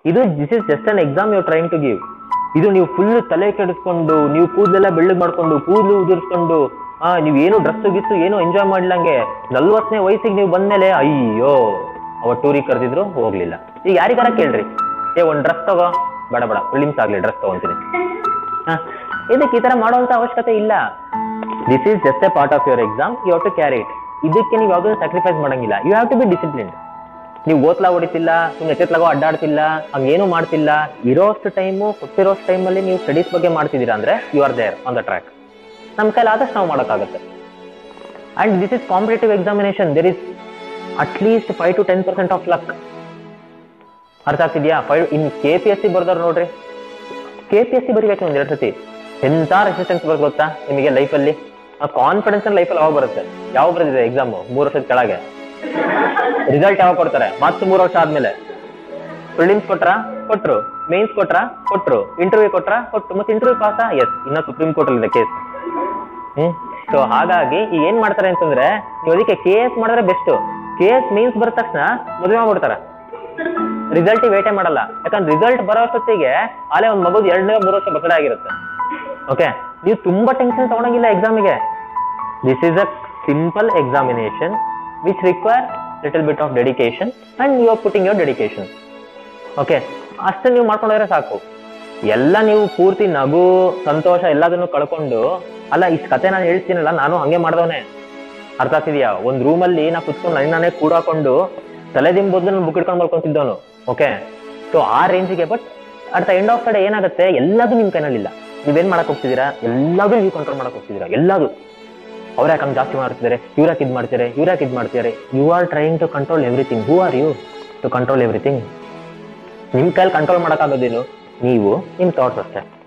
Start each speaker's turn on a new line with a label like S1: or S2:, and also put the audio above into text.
S1: ಇದು this is just an exam you trying to give ಇದು ನೀವು ಫುಲ್ ತಲೆ ಕೆಡಿಸ್ಕೊಂಡು ನೀವು ಕೂದಲೆಲ್ಲ ಬೆಳ್ಳಗ್ ಮಾಡ್ಕೊಂಡು ಕೂದಲು ಉದುರಿಸ್ಕೊಂಡು ಆ ನೀವು ಏನು ಡ್ರೆಸ್ ಗಿಸ್ಸು ಏನು ಎಂಜಾಯ್ ಮಾಡ್ಲಂಗೆ ನಲ್ವತ್ತನೇ ವಯಸ್ಸಿಗೆ ನೀವು ಬಂದ್ಮೇಲೆ ಅಯ್ಯೋ ಅವ ಟೂರಿಗೆ ಕರೆದಿದ್ರು ಹೋಗ್ಲಿಲ್ಲ ಈಗ ಯಾರಿಗಾರ ಕೇಳ್ರಿ ಏ ಒಂದ್ ಡ್ರೆಸ್ ತಗೋ ಬೇಡ ಬೇಡ ಫಿಲಿಮ್ಸ್ ಆಗ್ಲಿ ಡ್ರೆಸ್ ತಗೊಂತೀನಿ ಹಾ ಇದಕ್ಕೆ ಈ ತರ ಮಾಡುವಂತ ಅವಶ್ಯಕತೆ ಇಲ್ಲ this is just a part of your exam you have to carry it ಇದಕ್ಕೆ ನೀವು ಯಾವುದೂ ಸ್ಯಾಕ್ರಿಫೈಸ್ ಮಾಡಂಗಿಲ್ಲ you have to be discipline ನೀವು ಓತ್ಲಾ ಹೊಡಿತಿಲ್ಲ ಸುಮ್ಮನೆ ಎಚ್ಚೆತ್ಲಾಗೋ ಅಡ್ಡಾಡ್ತಿಲ್ಲ ಹಂಗೇನು ಮಾಡ್ತಿಲ್ಲ ಇರೋಷ್ಟು ಟೈಮು ಕೊಟ್ಟಿರೋಷ್ಟು ಟೈಮಲ್ಲಿ ನೀವು ಸ್ಟಡೀಸ್ ಬಗ್ಗೆ ಮಾಡ್ತಿದ್ದೀರಾ ಅಂದ್ರೆ you are there on the track ನಮ್ಮ ಕೈಲಿ ಆದಷ್ಟು ನಾವು ಮಾಡೋಕ್ಕಾಗುತ್ತೆ and this is competitive examination there is at least five to ten percent of luck ಅರ್ಥ ಆಗ್ತಿದ್ಯಾ five in K P S C ಬರ್ದವ್ರು ನೋಡ್ರಿ ಕೆ ಪಿ ಎಸ್ ಸಿ ಬರೀಬೇಕು ಒಂದ್ ಎರಡು ಸತಿ ಎಂತ ರೆಸಿಸ್ಟೆನ್ಸ್ ಬರುತ್ತೆ ಗೊತ್ತಾ ನಿಮಗೆ ಲೈಫಲ್ಲಿ ಆ ಕಾನ್ಫಿಡೆನ್ಸ್ ಲೈಫಲ್ಲಿ ಯಾವಾಗ ಬರುತ್ತೆ ಯಾವ ಬರೆದಿದೆ ಎಕ್ಸಾಮ್ ಮೂರು ವರ್ಷದ ಕೆಳಗೆ ರಿಸಲ್ಟ್ ಯಾವಾಗ ಕೊಡ್ತಾರೆ ಮತ್ತೆ ಮೂರು ವರ್ಷ ಆದ್ಮೇಲೆ ಪ್ರಿಲಿಮ್ಸ್ ಕೊಟ್ರ ಕೊಟ್ರು ಮೇನ್ಸ್ ಕೊಟ್ರ ಕೊಟ್ರು ಇಂಟರ್ವ್ಯೂ ಕೊಟ್ರ ಕೊಟ್ರು ಮತ್ತೆ ಇಂಟರ್ವ್ಯೂ ಪಾಸಾ ಎಸ್ ಇನ್ನ ಸುಪ್ರೀಂ ಕೋರ್ಟ್ ಅಲ್ಲಿ ಇದೆ ಕೇಸ್ ಹ್ಮ್ ಸೊ ಹಾಗಾಗಿ ಈಗ ಏನ್ ಮಾಡ್ತಾರೆ ಅಂತಂದ್ರೆ ನೀವು ಅದಕ್ಕೆ ಕೆ ಎಸ್ ಮಾಡಿದ್ರೆ ಬೆಸ್ಟ್ ಕೆ ಎಸ್ ಮೀನ್ಸ್ ಬರದ ತಕ್ಷಣ ಮದುವೆ ಮಾಡ್ಬಿಡ್ತಾರೆ ರಿಸಲ್ಟ್ ವೇಟೇ ಮಾಡಲ್ಲ ಯಾಕಂದ್ರೆ ರಿಸಲ್ಟ್ ಬರೋ ಅಷ್ಟೊತ್ತಿಗೆ ಅಲ್ಲೇ ಒಂದ್ ಮಗುದ್ ಎರಡನೇ ಮೂರು ವರ್ಷ ಬರ್ತಡೇ ಆಗಿರುತ್ತೆ ಓಕೆ ನೀವು ತುಂಬಾ ಟೆನ್ಷನ್ ತಗೊಳಂಗಿಲ್ಲ ಎಕ್ಸಾಮಿಗೆ this is a simple examination which require little bit of dedication and you are putting your dedication okay ಅಷ್ಟು ನೀವು ಮಾಡ್ಕೊಂಡೋದ್ರೆ ಸಾಕು ಎಲ್ಲ ನೀವು ಪೂರ್ತಿ ನಗು ಸಂತೋಷ ಎಲ್ಲದನ್ನು ಕಳ್ಕೊಂಡು ಅಲ್ಲ ಇಷ್ಟು ಕತೆ ನಾನು ಹೇಳ್ತೀನಲ್ಲ ನಾನು ಹಂಗೆ ಮಾಡ್ದವನೆ ಅರ್ಥ ಆಗ್ತಿದ್ಯಾ ಒಂದ್ ರೂಮಲ್ಲಿ ನಾ ಕುತ್ಕೊಂಡು ನನ್ನ ನಾನೇ ಕೂಡಾಕೊಂಡು ತಲೆದಿನ ಬದಲು ನಾನು ಬುಕ್ ಇಟ್ಕೊಂಡು ಮಲ್ಕೊಂತಿದ್ದವನು ಓಕೆ ಸೊ ಆ ರೇಂಜಿಗೆ but at the end of the day ಏನಾಗುತ್ತೆ ಎಲ್ಲದೂ ನಿಮ್ ಕೈನಲ್ಲಿಲ್ಲ ನೀವೇನ್ ಮಾಡಕ್ ಹೋಗ್ತಿದ್ದೀರಾ ಎಲ್ಲದೂ ನೀವು ಕಂಟ್ರೋಲ್ ಮಾಡಕ್ ಹೋಗ್ತಿದ್ದೀರಾ ಎಲ್ಲದೂ ಅವ್ರ ಯಾಕೆ ಹಂಗೆ ಜಾಸ್ತಿ ಮಾಡ್ತಿದ್ದಾರೆ ಇವ್ರ ಯಾಕೆ ಇದು ಮಾಡ್ತಾರೆ ಇವ್ರ ಯಾಕೆ ಇದು ಮಾಡ್ತಿದ್ದಾರೆ you are trying to control everything who are you to control everything ನಿಮ್ ಕೈಲಿ ಕಂಟ್ರೋಲ್ ಮಾಡೋಕ್ಕಾಗೋದೇನು ನೀವು ನಿಮ್ ಥಾಟ್ಸ್ ಅಷ್ಟೇ